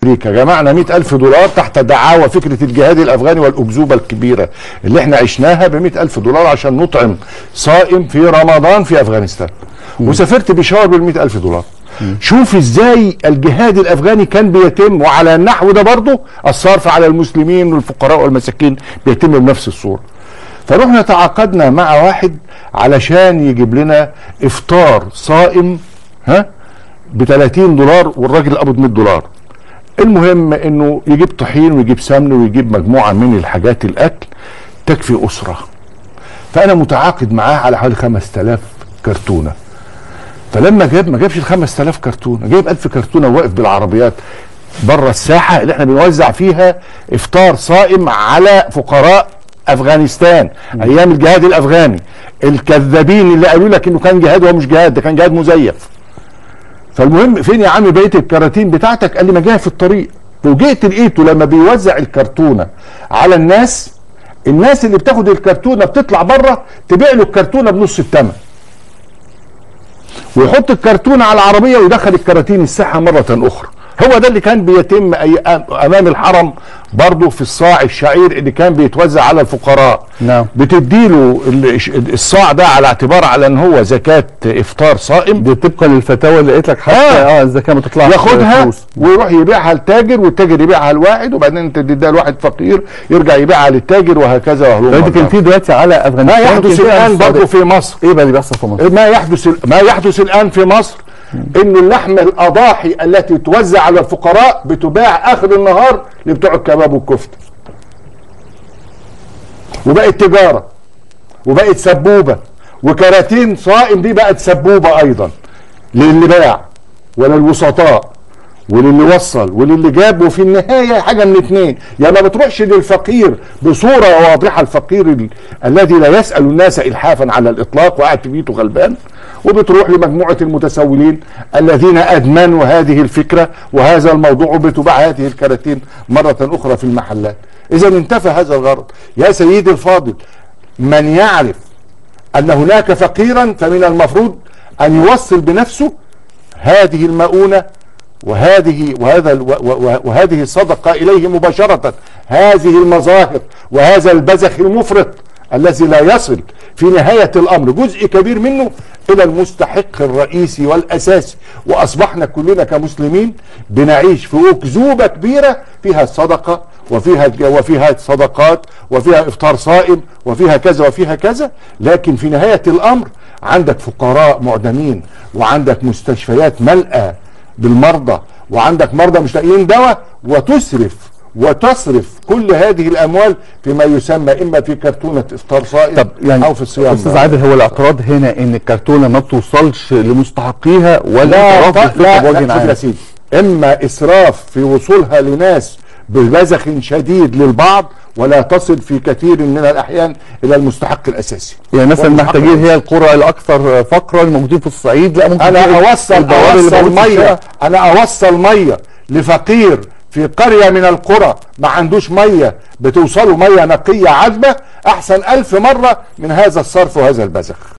امريكا جمعنا مئة الف دولار تحت دعاوى فكره الجهاد الافغاني والاكذوبه الكبيره اللي احنا عشناها ب الف دولار عشان نطعم صائم في رمضان في افغانستان وسافرت بشاور بال الف دولار شوف ازاي الجهاد الافغاني كان بيتم وعلى النحو ده برضه الصرف على المسلمين والفقراء والمساكين بيتم بنفس الصوره فرحنا تعاقدنا مع واحد علشان يجيب لنا افطار صائم ها ب 30 دولار والراجل قبض 100 دولار المهم انه يجيب طحين ويجيب سمن ويجيب مجموعه من الحاجات الاكل تكفي اسره فانا متعاقد معاه على حوالي 5000 كرتونه فلما جاب ما جابش ال 5000 كرتونه جايب 1000 كرتونه وواقف بالعربيات بره الساحه اللي احنا بنوزع فيها افطار صائم على فقراء افغانستان ايام الجهاد الافغاني الكذابين اللي قالوا لك انه كان جهاد وهو مش جهاد ده كان جهاد مزيف فالمهم فين يا عم بقيه الكراتين بتاعتك قال لي ما جايه في الطريق فوجئت لقيته لما بيوزع الكرتونه على الناس الناس اللي بتاخد الكرتونه بتطلع بره تبيع له الكرتونه بنص الثمن ويحط الكرتونه على العربيه ويدخل الكراتين الساحه مره اخرى هو ده اللي كان بيتم أي امام الحرم برضه في الصاع الشعير اللي كان بيتوزع على الفقراء نعم. بتديله ال- الصاع ده على اعتبار على ان هو زكاه افطار صائم دي طبقا للفتاوى اللي قلت لك حتى آه. اه الزكاه ما تطلعش ياخدها فلوس. ويروح يبيعها لتاجر والتاجر يبيعها لواحد وبعدين انت تديها لواحد فقير يرجع يبيعها للتاجر وهكذا وهلم دلوقتي كان جرا. في دلوقتي على ما افغانستان يحدث وكان في على الان برضه السعودية. في مصر ايه بقى اللي بيحصل في مصر؟ ما يحدث ما يحدث الان في مصر انه اللحم الاضاحي التي توزع على الفقراء بتباع اخر النهار لبتوع الكباب والكفته وبقت تجاره وبقت سبوبه وكراتين صائم دي بقت سبوبه ايضا للي باع وللوسطاء وللي وصل وللي جاب وفي النهايه حاجه من اتنين يا ما بتروحش للفقير بصوره واضحه الفقير ال- الذي لا يسال الناس الحافا على الاطلاق وقاعد في بيته غلبان وبتروح لمجموعه المتسولين الذين ادمنوا هذه الفكره وهذا الموضوع وبتباع هذه الكراتين مره اخرى في المحلات اذا انتفى هذا الغرض يا سيدي الفاضل من يعرف ان هناك فقيرا فمن المفروض ان يوصل بنفسه هذه المؤونه وهذه وهذا ال- و- و- وهذه الصدقه اليه مباشره هذه المظاهر وهذا البذخ المفرط الذي لا يصل في نهايه الامر جزء كبير منه الى المستحق الرئيسي والاساسي واصبحنا كلنا كمسلمين بنعيش في اكذوبه كبيره فيها الصدقه وفيها وفيها صدقات وفيها افطار صائم وفيها كذا وفيها كذا لكن في نهايه الامر عندك فقراء معدمين وعندك مستشفيات ملأى بالمرضى وعندك مرضى مش لاقيين دواء وتسرف وتصرف كل هذه الاموال فيما يسمى اما في كرتونه افطار صائم طب يعني او في الصيام استاذ عادل هو الاعتراض هنا ان الكرتونه ما بتوصلش لمستحقيها ولا لا اعتراض ط- لا, بالفكرة بوجه لا شوف عام؟ يا سيدي اما اسراف في وصولها لناس ببذخ شديد للبعض ولا تصل في كثير من الاحيان الى المستحق الاساسي يعني مثلا والمستحق محتاجين هي القرى الاكثر فقرا الموجودين في الصعيد لا ممكن انا تلاقي اوصل البوابة اللي اوصل موجود في ميه الشارع. انا اوصل ميه لفقير في قرية من القرى ما عندوش مية بتوصله مية نقية عذبة أحسن ألف مرة من هذا الصرف وهذا البذخ